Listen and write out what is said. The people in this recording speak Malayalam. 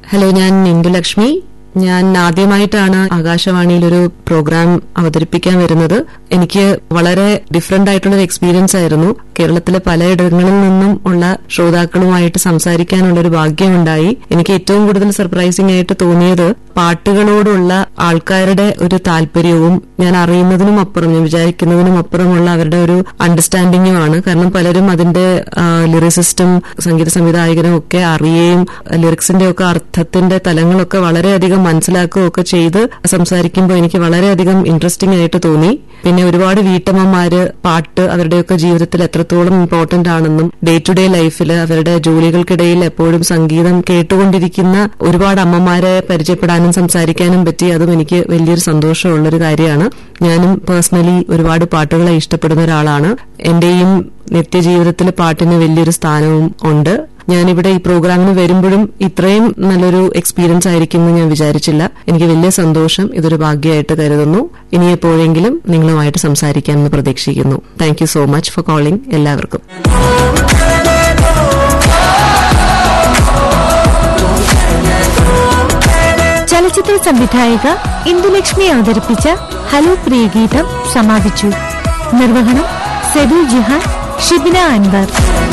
ഹലോ ഞാൻ ഇന്ദുലക്ഷ്മി ഞാൻ ആദ്യമായിട്ടാണ് ആകാശവാണിയിൽ ഒരു പ്രോഗ്രാം അവതരിപ്പിക്കാൻ വരുന്നത് എനിക്ക് വളരെ ഡിഫറെന്റ് ആയിട്ടുള്ള ഒരു എക്സ്പീരിയൻസ് ആയിരുന്നു കേരളത്തിലെ പലയിടങ്ങളിൽ നിന്നും ഉള്ള ശ്രോതാക്കളുമായിട്ട് സംസാരിക്കാനുള്ള ഒരു ഭാഗ്യമുണ്ടായി എനിക്ക് ഏറ്റവും കൂടുതൽ സർപ്രൈസിംഗ് ആയിട്ട് തോന്നിയത് പാട്ടുകളോടുള്ള ആൾക്കാരുടെ ഒരു താല്പര്യവും ഞാൻ അറിയുന്നതിനും അപ്പുറം ഞാൻ വിചാരിക്കുന്നതിനും അപ്പുറമുള്ള അവരുടെ ഒരു അണ്ടർസ്റ്റാൻഡിങ്ങുമാണ് കാരണം പലരും അതിന്റെ ലിറിസിസ്റ്റും സംഗീത സംവിധായകനും ഒക്കെ അറിയുകയും ലിറിക്സിന്റെ ഒക്കെ അർത്ഥത്തിന്റെ തലങ്ങളൊക്കെ വളരെയധികം മനസ്സിലാക്കുകയും ഒക്കെ ചെയ്ത് സംസാരിക്കുമ്പോൾ എനിക്ക് വളരെയധികം ഇൻട്രസ്റ്റിംഗ് ആയിട്ട് തോന്നി പിന്നെ ഒരുപാട് വീട്ടമ്മമാര് പാട്ട് അവരുടെയൊക്കെ ജീവിതത്തിൽ എത്രത്തോളം ഇമ്പോർട്ടന്റ് ആണെന്നും ഡേ ടു ഡേ ലൈഫിൽ അവരുടെ ജോലികൾക്കിടയിൽ എപ്പോഴും സംഗീതം കേട്ടുകൊണ്ടിരിക്കുന്ന ഒരുപാട് അമ്മമാരെ പരിചയപ്പെടാനും സംസാരിക്കാനും പറ്റി അതും എനിക്ക് വലിയൊരു സന്തോഷമുള്ളൊരു കാര്യമാണ് ഞാനും പേഴ്സണലി ഒരുപാട് പാട്ടുകളെ ഇഷ്ടപ്പെടുന്ന ഒരാളാണ് എന്റെയും നിത്യജീവിതത്തിൽ പാട്ടിന് വലിയൊരു സ്ഥാനവും ഉണ്ട് ഞാനിവിടെ ഈ പ്രോഗ്രാമിന് വരുമ്പോഴും ഇത്രയും നല്ലൊരു എക്സ്പീരിയൻസ് ആയിരിക്കും എന്ന് ഞാൻ വിചാരിച്ചില്ല എനിക്ക് വലിയ സന്തോഷം ഇതൊരു ഭാഗ്യമായിട്ട് കരുതുന്നു ഇനി എപ്പോഴെങ്കിലും നിങ്ങളുമായിട്ട് സംസാരിക്കാമെന്ന് പ്രതീക്ഷിക്കുന്നു thank you so much for calling എല്ലാവർക്കും ചലച്ചിത്ര സംവിധായിക ഇന്ദുലക്ഷ്മി അവതരിപ്പിച്ച ഹലോ പ്രിയഗീതം സമാപിച്ചു നിർവഹണം സെബിൽ ജിഹാൻ ഷിബിന അൻവർ